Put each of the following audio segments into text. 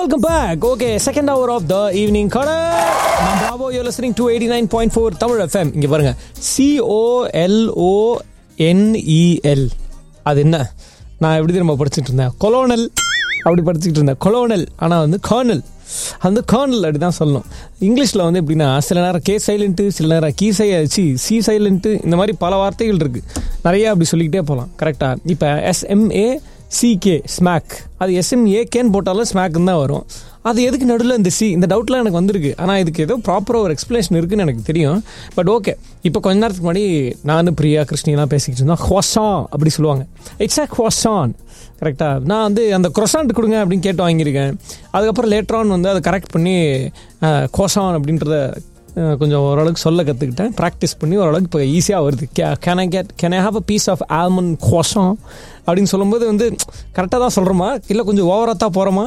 Welcome back okay second hour of the evening கடை நான் பாபோ you listening to eighty nine point four Tamil FM இங்கே பாருங்க சிஓஎல்ஓஎன்இஎல் அது என்ன நான் எப்படி திரும்ப படிச்சுட்டு இருந்தேன் கொலோனல் அப்படி படிச்சுக்கிட்டு இருந்தேன் கொலோனல் ஆனால் வந்து கர்னல் அந்த கர்னல் அப்படி தான் சொல்லணும் இங்கிலீஷில் வந்து எப்படின்னா சில நேரம் கே சைலண்ட்டு சில நேரம் கீ சை சி சி சைலண்ட்டு இந்த மாதிரி பல வார்த்தைகள் இருக்குது நிறைய அப்படி சொல்லிக்கிட்டே போகலாம் கரெக்டாக இப்போ எஸ்எம்ஏ சிகே ஸ்மாக் அது எஸ்எம்ஏகேன்னு போட்டாலும் ஸ்மாக்னு தான் வரும் அது எதுக்கு நடுவில் இந்த சி இந்த டவுட்லாம் எனக்கு வந்திருக்கு ஆனால் இதுக்கு ஏதோ ப்ராப்பராக ஒரு எக்ஸ்ப்ளனேஷன் இருக்குன்னு எனக்கு தெரியும் பட் ஓகே இப்போ கொஞ்ச நேரத்துக்கு முன்னாடி நான் பிரியா கிருஷ்ணிலாம் பேசிக்கிட்டு இருந்தோம் ஹொசான் அப்படி சொல்லுவாங்க இட்ஸ் அ ஹொசான் கரெக்டாக நான் வந்து அந்த க்ரொசாண்ட் கொடுங்க அப்படின்னு கேட்டு வாங்கியிருக்கேன் அதுக்கப்புறம் லேட்டரான் வந்து அதை கரெக்ட் பண்ணி கோசான் அப்படின்றத அஹ், கொஞ்சம் ஓரளவுக்கு சொல்ல கற்றுக்கிட்டேன் ப்ராக்டிஸ் பண்ணி ஓரளவுக்கு இப்போ ஈஸியாக வருது can I get can I have a piece of almond கோசம் அப்படின்னு சொல்லும்போது வந்து கரெக்டாக தான் சொல்கிறோமா இல்லை கொஞ்சம் ஓவராக தான் போகிறோமா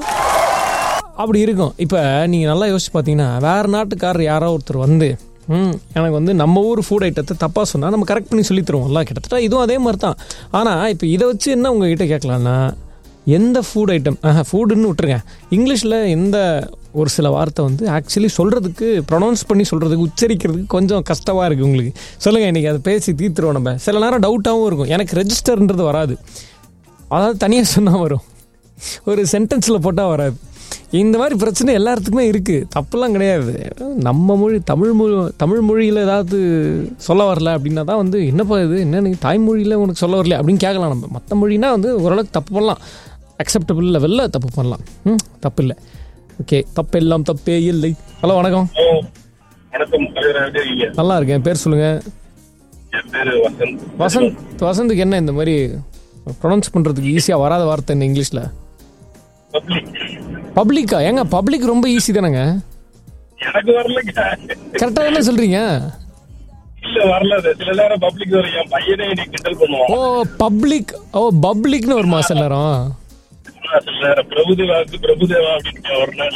அப்படி இருக்கும் இப்போ நீங்கள் நல்லா யோசிச்சு பார்த்தீங்கன்னா வேறு நாட்டுக்காரர் யாரோ ஒருத்தர் வந்து ம் எனக்கு வந்து நம்ம ஊர் ஃபுட் ஐட்டத்தை தப்பாக சொன்னால் நம்ம கரெக்ட் பண்ணி சொல்லி தருவோம்ல கிட்டத்தட்ட இதுவும் அதே மாதிரி தான் ஆனால் இப்போ இதை வச்சு என்ன உங்ககிட்ட கேட்கலான்னா எந்த ஃபுட் ஐட்டம் ஆஹா ஃபுட்டுன்னு விட்டுருங்க இங்கிலீஷில் எந்த ஒரு சில வார்த்தை வந்து ஆக்சுவலி சொல்கிறதுக்கு ப்ரொனவுன்ஸ் பண்ணி சொல்கிறதுக்கு உச்சரிக்கிறதுக்கு கொஞ்சம் கஷ்டமாக இருக்குது உங்களுக்கு சொல்லுங்கள் இன்றைக்கி அதை பேசி தீர்த்துருவோம் நம்ம சில நேரம் டவுட்டாகவும் இருக்கும் எனக்கு ரெஜிஸ்டர்ன்றது வராது அதாவது தனியாக சொன்னால் வரும் ஒரு சென்டென்ஸில் போட்டால் வராது இந்த மாதிரி பிரச்சனை எல்லாத்துக்குமே இருக்குது தப்புலாம் கிடையாது நம்ம மொழி தமிழ் மொழி தமிழ் மொழியில் ஏதாவது சொல்ல வரல அப்படின்னா தான் வந்து என்னப்பா இது என்ன நீ தாய்மொழியில் உனக்கு சொல்ல வரல அப்படின்னு கேட்கலாம் நம்ம மற்ற மொழினா வந்து ஓரளவுக்கு தப்பு பண்ணலாம் அக்செப்டபிள் லெவலில் தப்பு பண்ணலாம் ம் தப்பு இல்லை ஓகே தப்பு எல்லாம் தப்பே இல்லை ஹலோ வணக்கம் வணக்கம் தலைவர் எப்படி இருக்கீங்க நல்லா இருக்கேன் பேர் சொல்லுங்கள் என் பேரு வசந்த் வசந்த் வசந்துக்கு என்ன இந்த மாதிரி ப்ரொனவுன்ஸ் பண்ணுறதுக்கு ஈஸியாக வராத வார்த்தை என்ன இங்கிலீஷில் பப்ளிக் பப்ளிக்கா ஏங்க பப்ளிக் ரொம்ப ஈஸி தானேங்க எனக்கு வரலங்க கரெக்டாக தானே சொல்கிறீங்க இல்ல வரல அது. சில நேரம் பப்ளிக் வரும் என் பையனே என்னை கிண்டல் பண்ணுவான் ஓ பப்ளிக் ஓ பப்ளிக்னு வருமா சில நேரம் ஆனா, சில நேரம் பிரபுதேவாவுக்கு பிரபுதேவா அப்படின்னு ஒரு நாள்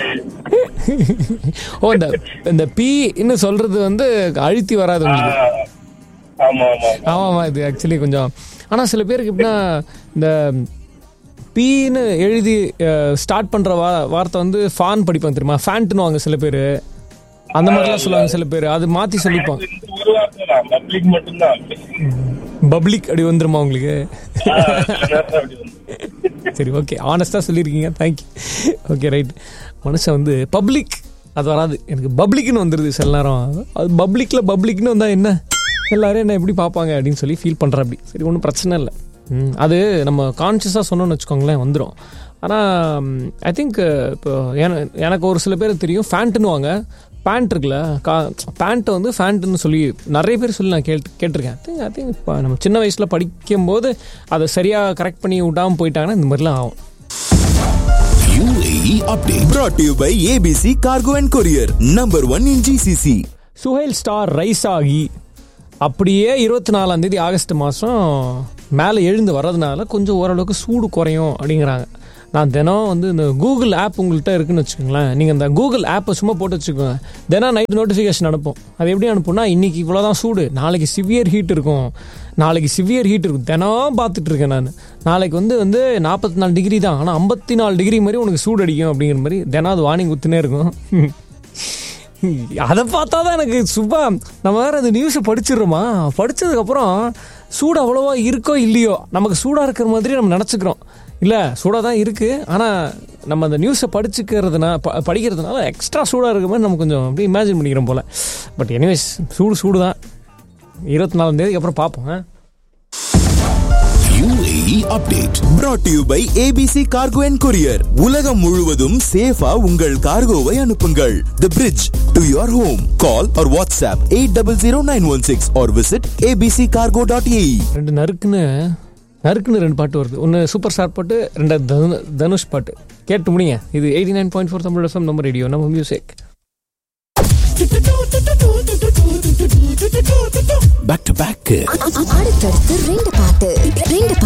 ஓ இந்த இந்த பி இன்னும் சொல்றது வந்து அழுத்தி வராது உங்களுக்கு ஆமா ஆமா ஆமாம் ஆமாம் இது ஆக்சுவலி கொஞ்சம் ஆனால் சில பேருக்கு எப்படின்னா இந்த பீன்னு எழுதி ஸ்டார்ட் பண்ணுற வா வார்த்தை வந்து ஃபான் படிப்பாங்க தெரியுமா ஃபேண்ட்னு வாங்க சில பேர் அந்த மாதிரிலாம் சொல்லுவாங்க சில பேர் அது மாற்றி சொல்லிப்பாங்க இந்த ஒரு வார்த்தை தான் பப்ளிக் மட்டும்தான் பப்ளிக் அப்படி வந்துருமா உங்களுக்கு ஆ, சில நேரம் அப்படி வந்து சரி ஓகே ஆனஸ்டாக சொல்லியிருக்கீங்க தேங்க்யூ ஓகே ரைட் மனுஷன் வந்து பப்ளிக் அது வராது எனக்கு பப்ளிக்னு வந்துடுது சில நேரம் அது பப்ளிக்கில் பப்ளிக்னு வந்தால் என்ன எல்லாரும் என்ன எப்படி பார்ப்பாங்க அப்படின்னு சொல்லி ஃபீல் பண்ணுற அப்படி சரி ஒன்றும் பிரச்சனை இல்லை ம், அது நம்ம கான்ஷியஸாக சொன்னோம்னு வச்சுக்கோங்களேன் வந்துடும் ஆனால் ஐ திங்க் இப்போ என- எனக்கு ஒரு சில பேர் தெரியும் ஃபேண்ட்டுன்னு வாங்க பேண்ட் இருக்குல்ல கா பேண்ட்டை வந்து ஃபேண்ட்டுன்னு சொல்லி நிறைய பேர் சொல்லி நான் கேட்டு கேட்டிருக்கேன் ஐ திங்க் ஐ திங்க் இப்போ நம்ம சின்ன வயசில் படிக்கும்போது அதை சரியாக கரெக்ட் பண்ணி விடாமல் போயிட்டாங்கன்னா இந்த மாதிரிலாம் ஆகும் UAE update brought to you by ABC Cargo and Courier, number one in GCC. Suhail star rice ஆகி அப்படியே இருபத்தி நாலாம் தேதி ஆகஸ்ட் மாதம் மேலே எழுந்து வர்றதுனால கொஞ்சம் ஓரளவுக்கு சூடு குறையும் அப்படிங்கிறாங்க நான் தினம் வந்து இந்த கூகுள் ஆப் உங்கள்கிட்ட இருக்குன்னு வச்சுக்கோங்களேன் நீங்கள் இந்த கூகுள் ஆப்பை சும்மா போட்டு வச்சுக்கோங்க தினம் நைட் நோட்டிஃபிகேஷன் அனுப்பும் அது எப்படி அனுப்பும்னா இன்னைக்கு இவ்வளோதான் சூடு நாளைக்கு சிவியர் ஹீட் இருக்கும் நாளைக்கு சிவியர் ஹீட் இருக்கும் தினம் பார்த்துட்டு இருக்கேன் நான் நாளைக்கு வந்து வந்து நாற்பத்தி நாலு டிகிரி தான் ஆனால் ஐம்பத்தி நாலு டிகிரி மாதிரி உனக்கு சூடு அடிக்கும் அப்படிங்கிற மாதிரி தினம் அது வார்னிங் குத்துனே இருக்கும் அதை பார்த்தா தான் எனக்கு சும்மா நம்ம வேற அந்த நியூஸை படிச்சிடுறோமா படிச்சதுக்கப்புறம் சூடு அவ்வளோவா இருக்கோ இல்லையோ நமக்கு சூடாக இருக்கிற மாதிரி நம்ம நினச்சிக்கிறோம் இல்லை சூடாக தான் இருக்குது ஆனால் நம்ம அந்த நியூஸை படிச்சுக்கிறதுனா ப படிக்கிறதுனால எக்ஸ்ட்ரா சூடாக இருக்கிற மாதிரி நம்ம கொஞ்சம் அப்படியே இமேஜின் பண்ணிக்கிறோம் போல் பட் எனிவேஸ் சூடு சூடு தான் இருபத்தி நாலாம் தேதிக்கு அப்புறம் பார்ப்போம் ஆ? UAE update brought to you by ABC Cargo and Courier. உலகம் முழுவதும் சேஃபா உங்கள் கார்கோவை அனுப்புங்கள். The bridge to your home. Call or WhatsApp 800916 or visit abccargo.ae. ரெண்டு நறுக்குன்னு நறுக்குன்னு ரெண்டு பாட்டு வருது ஒன்று சூப்பர் ஸ்டார் பாட்டு ரெண்டு தனு தனுஷ் பாட்டு கேட்டு முடிங்க இது eighty nine point four Tamil FM நம்ம ரேடியோ நம்ம மியூசிக் Back to back. அடுத்தடுத்து ரெண்டு பாட்டு ரெண்டு